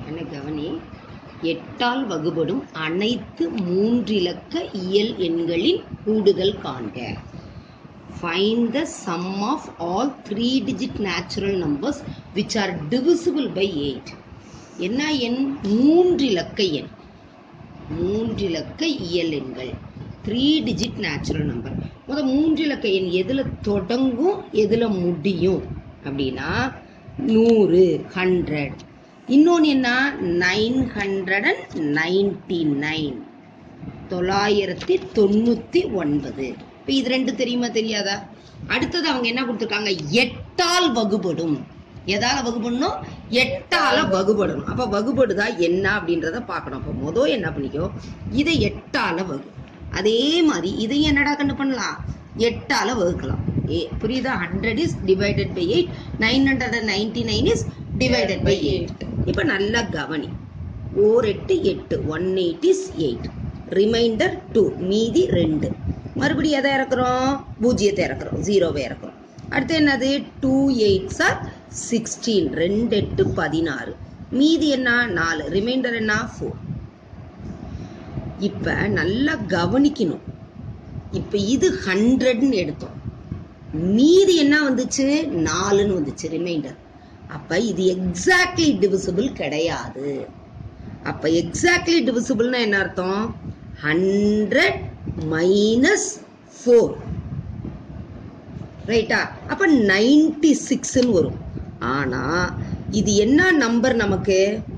என்ன கவனி எட்டால் வகுபடும் அனைத்து மூன்றிலக்க இயல் எண்களின் கூடுதல் காண்க find the sum of all three digit natural numbers which are divisible by eight என்ன எண் மூன்றிலக்க எண் மூன்றிலக்க இயல் எண்கள் த்ரீ டிஜிட் நேச்சுரல் நம்பர் முத மூன்றிலக்க எண் எதில் தொடங்கும் எதில் முடியும் அப்படின்னா நூறு ஹண்ட்ரட் இன்னொன்று என்ன nine hundred and ninety nine தொள்ளாயிரத்தி தொண்ணூற்றி ஒன்பது இப்போ இது ரெண்டு தெரியுமா தெரியாதா அடுத்தது அவங்க என்ன கொடுத்துருக்காங்க எட்டால் வகுபடும் எதால வகுபடணும் எட்டால வகுபடணும் அப்ப வகுபடுதா என்ன அப்படின்றத பார்க்கணும் அப்போ மொதல் என்ன பண்ணிக்கோ இதை எட்டால வகு அதே மாதிரி இதையும் என்னடா கண்டு பண்ணலாம் எட்டால வகுக்கலாம் ஏ புரியுதா hundred is divided by eight nine hundred and ninety nine is divided by eight இப்போ நல்லா கவனி ஓர் எட்டு எட்டு one eight is eight remainder two மீதி ரெண்டு மறுபடியும் எதை இறக்குறோம் பூஜ்ஜியத்தை இறக்குறோம் ஜீரோவை இறக்குறோம் அடுத்து என்னது டூ எயிட்ஸ் ஆர் சிக்ஸ்டீன் ரெண்டு எட்டு பதினாறு மீதி என்ன நாலு ரிமைண்டர் என்ன ஃபோர் இப்போ நல்லா கவனிக்கணும் இப்போ இது ஹண்ட்ரட்னு எடுத்தோம் மீதி என்ன வந்துச்சு நாலுன்னு வந்துச்சு ரிமைண்டர் அப்ப இது எக்ஸாக்ட்லி டிவிசிபிள் கிடையாது அப்ப எக்ஸாக்ட்லி டிவிசிபிள்னா என்ன அர்த்தம் ஹண்ட்ரட் மைனஸ் ஃபோர் ரைட்டா அப்ப நைன்டி சிக்ஸ்ன்னு வரும் ஆனா இது என்ன நம்பர் நமக்கு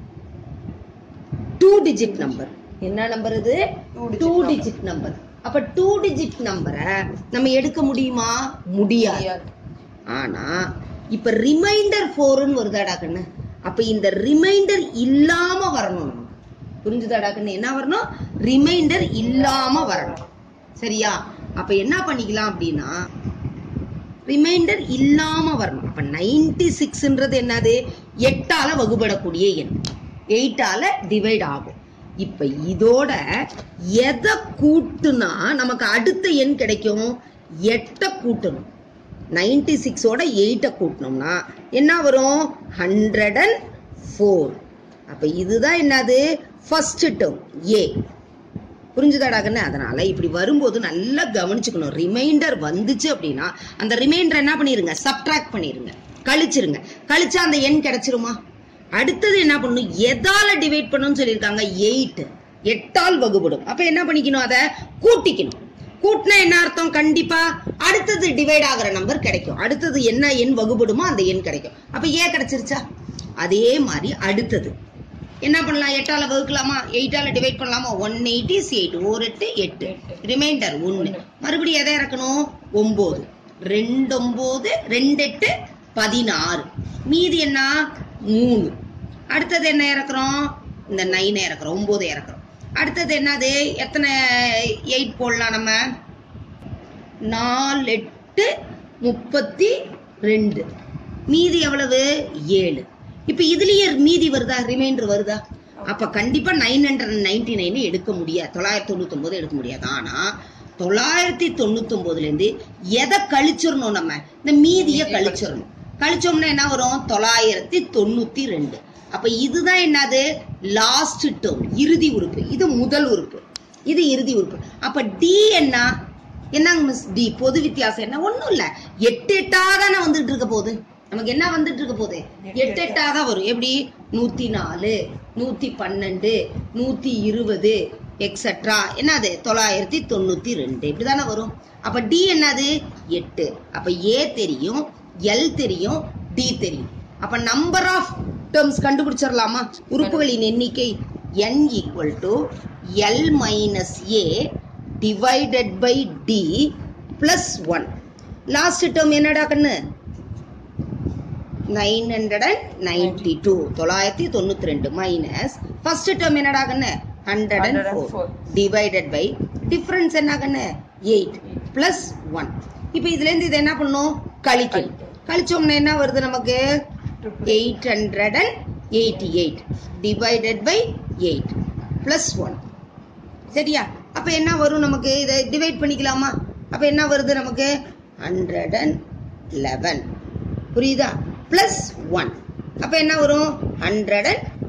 டூ டிஜிட் நம்பர் என்ன நம்பர் இது டூ டிஜிட் நம்பர் அப்ப டூ டிஜிட் நம்பரை நம்ம எடுக்க முடியுமா முடியாது ஆனா இப்ப ரிமைண்டர் ஃபோர்னு வருதாடா கண்ணு அப்ப இந்த ரிமைண்டர் இல்லாம வரணும் நமக்கு புரிஞ்சுதாடா கண்ணு என்ன வரணும் ரிமைண்டர் இல்லாம வரணும் சரியா அப்ப என்ன பண்ணிக்கலாம் அப்படின்னா ரிமைண்டர் இல்லாம வரணும் அப்ப நைன்டி சிக்ஸ்ன்றது என்னது எட்டால வகுபடக்கூடிய எண் எயிட்டால டிவைட் ஆகும் இப்ப இதோட எதை கூட்டுனா நமக்கு அடுத்த எண் கிடைக்கும் எட்டை கூட்டணும் நைன்டி சிக்ஸோட எயிட்டை கூட்டினோம்னா என்ன வரும் ஹண்ட்ரட் அண்ட் ஃபோர் அப்போ இதுதான் என்னது ஃபர்ஸ்ட் டேர்ம் ஏ புரிஞ்சுதாடா கண்ணு அதனால இப்படி வரும்போது நல்லா கவனிச்சுக்கணும் ரிமைண்டர் வந்துச்சு அப்படின்னா அந்த ரிமைண்டர் என்ன பண்ணிருங்க சப்ட்ராக்ட் பண்ணிருங்க கழிச்சிருங்க கழிச்சா அந்த எண் கிடைச்சிருமா அடுத்தது என்ன பண்ணணும் எதால டிவைட் பண்ணணும்னு சொல்லியிருக்காங்க எயிட் எட்டால் வகுபடும் அப்ப என்ன பண்ணிக்கணும் அதை கூட்டிக்கணும் கூட்டினா என்ன அர்த்தம் கண்டிப்பா அடுத்தது டிவைட் ஆகிற நம்பர் கிடைக்கும் அடுத்தது என்ன எண் வகுபடுமோ அந்த எண் கிடைக்கும் அப்ப ஏ கிடைச்சிருச்சா அதே மாதிரி அடுத்தது என்ன பண்ணலாம் எட்டால வகுக்கலாமா எயிட்டால டிவைட் பண்ணலாமா one eight is eight or எட்டு எட்டு ரிமைண்டர் ஒன்று மறுபடியும் எதை இறக்கணும் ஒன்பது ரெண்டு ஒன்பது ரெண்டு எட்டு பதினாறு மீதி என்ன மூணு அடுத்தது என்ன இறக்குறோம் இந்த நைனை இறக்குறோம் ஒன்பது இறக்குறோம் அடுத்தது என்னது எத்தனை எயிட் போடலாம் நம்ம நாலு எட்டு முப்பத்தி ரெண்டு மீதி எவ்வளவு ஏழு இப்ப இதுலயே மீதி வருதா ரிமைண்டர் வருதா அப்ப கண்டிப்பா நைன் ஹண்ட்ரட் நைன்டி நைன் எடுக்க முடியாது தொள்ளாயிரத்தி தொண்ணூத்தி ஒன்பது எடுக்க முடியாது ஆனா தொள்ளாயிரத்தி தொண்ணூத்தி ஒன்பதுல இருந்து எதை கழிச்சிடணும் நம்ம இந்த மீதிய கழிச்சிடணும் கழிச்சோம்னா என்ன வரும் தொள்ளாயிரத்தி தொண்ணூத்தி ரெண்டு அப்ப இதுதான் என்னது லாஸ்ட் டேர்ம் இறுதி உறுப்பு இது முதல் உறுப்பு இது இறுதி உறுப்பு அப்ப டி என்ன என்னங்க மிஸ் டி பொது வித்தியாசம் என்ன ஒண்ணும் இல்ல எட்டு எட்டா தானே வந்துட்டு இருக்க போகுது நமக்கு என்ன வந்துட்டு இருக்க போகுது எட்டு எட்டா தான் வரும் எப்படி நூத்தி நாலு நூத்தி பன்னெண்டு நூத்தி இருபது எக்ஸட்ரா என்னது தொள்ளாயிரத்தி தொண்ணூத்தி ரெண்டு இப்படிதானே வரும் அப்ப டி என்னது எட்டு அப்ப ஏ தெரியும் எல் தெரியும் டி தெரியும் அப்ப நம்பர் ஆஃப் டேர்ம்ஸ் கண்டுபிடிச்சிடலாமா உறுப்புகளின் எண்ணிக்கை n equal to L minus A divided by D plus one last term என்னடா கண்ணு nine hundred and ninety two தொள்ளாயிரத்தி தொண்ணூத்தி ரெண்டு மைனஸ் ஃபர்ஸ்ட் டேர்ம் என்னடா கண்ணு hundred and four divided by difference என்ன கண்ணு எயிட் பிளஸ் ஒன் இப்போ இதுல இருந்து இதை என்ன பண்ணும் கழிக்கணும் கழிச்சோம்னா என்ன வருது நமக்கு eight hundred and eighty eight divided by eight plus one சரியா அப்ப என்ன வரும் நமக்கு இதை டிவைட் பண்ணிக்கலாமா அப்ப என்ன வருது நமக்கு ஹண்ட்ரட் அண்ட் லெவன் புரியுதா பிளஸ் ஒன் அப்ப என்ன வரும் ஹண்ட்ரட் அண்ட்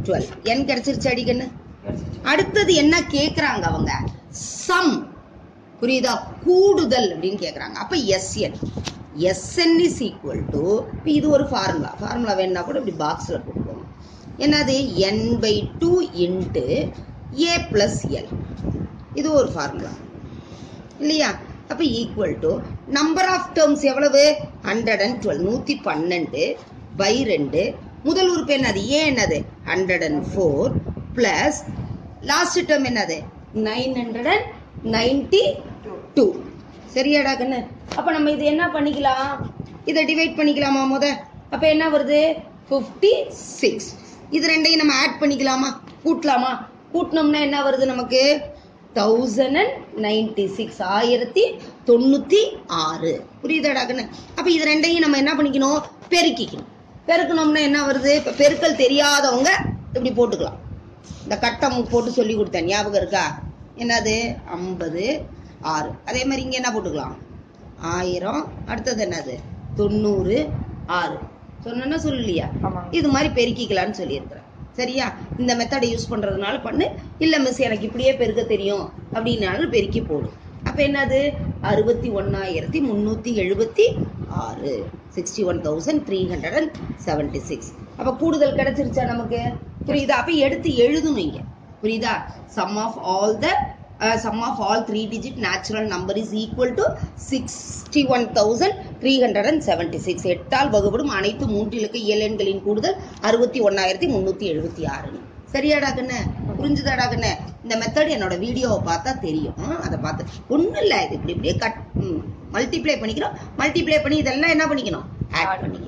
டுவெல் என் கிடைச்சிருச்சு அடிக்கண்ணு அடுத்தது என்ன கேக்குறாங்க அவங்க சம் புரியுதா கூடுதல் அப்படின்னு கேக்குறாங்க அப்ப S N S N is equal to இது ஒரு ஃபார்முலா ஃபார்முலா வேணும்னா கூட இப்படி பாக்ஸ்ல போட்டுக்கோங்க என்னது N by two into A plus L இது ஒரு ஃபார்முலா இல்லையா அப்ப equal to number of terms எவ்வளவு ஹண்ட்ரட் அண்ட் டுவெல் நூத்தி பன்னெண்டு பை ரெண்டு முதல் உறுப்பு என்னது ஏன் என்னது hundred and four plus last term என்னது nine hundred and ninety two சரியாடா கண்ணு அப்ப நம்ம இது என்ன பண்ணிக்கலாம் இதை டிவைட் பண்ணிக்கலாமா முத அப்ப என்ன வருது 56 சிக்ஸ் இது ரெண்டையும் நம்ம ஆட் பண்ணிக்கலாமா கூட்டலாமா கூட்டினோம்னா என்ன வருது நமக்கு தௌசண்ட் அண்ட் நைன்டி சிக்ஸ் ஆயிரத்தி தொண்ணூத்தி ஆறு புரியுதாடா கண்ணு அப்ப இது ரெண்டையும் நம்ம என்ன பண்ணிக்கணும் பெருக்கிக்கணும் பெருக்கணும்னா என்ன வருது இப்ப பெருக்கல் தெரியாதவங்க இப்படி போட்டுக்கலாம் இந்த கட்டம் போட்டு சொல்லி கொடுத்தேன் ஞாபகம் இருக்கா என்னது ஐம்பது ஆறு அதே மாதிரி இங்க என்ன போட்டுக்கலாம் ஆயிரம் அடுத்தது என்னது தொண்ணூறு ஆறு சொன்னா சொல்லலையா ஆமாங்க. இது மாதிரி பெருக்கிக்கலாம்னு சொல்லியிருக்கிறேன் சரியா இந்த மெத்தடை யூஸ் பண்றதுனால பண்ணு இல்ல மிஸ் எனக்கு இப்படியே பெருக்க தெரியும் அப்படின்னாலும் பெருக்கி போடும் அப்ப என்னது அறுபத்தி ஒன்னாயிரத்தி முன்னூத்தி எழுபத்தி ஆறு sixty one thousand three hundred and seventy six அப்ப கூடுதல் கிடைச்சிருச்சா நமக்கு புரியுதா அப்ப எடுத்து எழுதணும் இங்க புரியுதா sum of all the sum of all three digit natural number is equal to sixty one thousand three hundred and seventy six எட்டால் வகுப்படும் அனைத்து மூன்றிலுக்கு இயலெண்களின் கூடுதல் அறுபத்தி ஒன்னாயிரத்தி முன்னூத்தி எழுபத்தி ஆறு சரியாடா கண்ணு புரிஞ்சுதாடா கண்ணு இந்த மெத்தட் என்னோட வீடியோவை பார்த்தா தெரியும் ஆ, அதை பார்த்து ஒண்ணும் இல்ல இது இப்படி இப்படியே கட் மல்டிப்ளை பண்ணிக்கிறோம் மல்டிப்ளை பண்ணி இதெல்லாம் என்ன பண்ணிக்கணும் ஆட் பண்ணிக்கணும்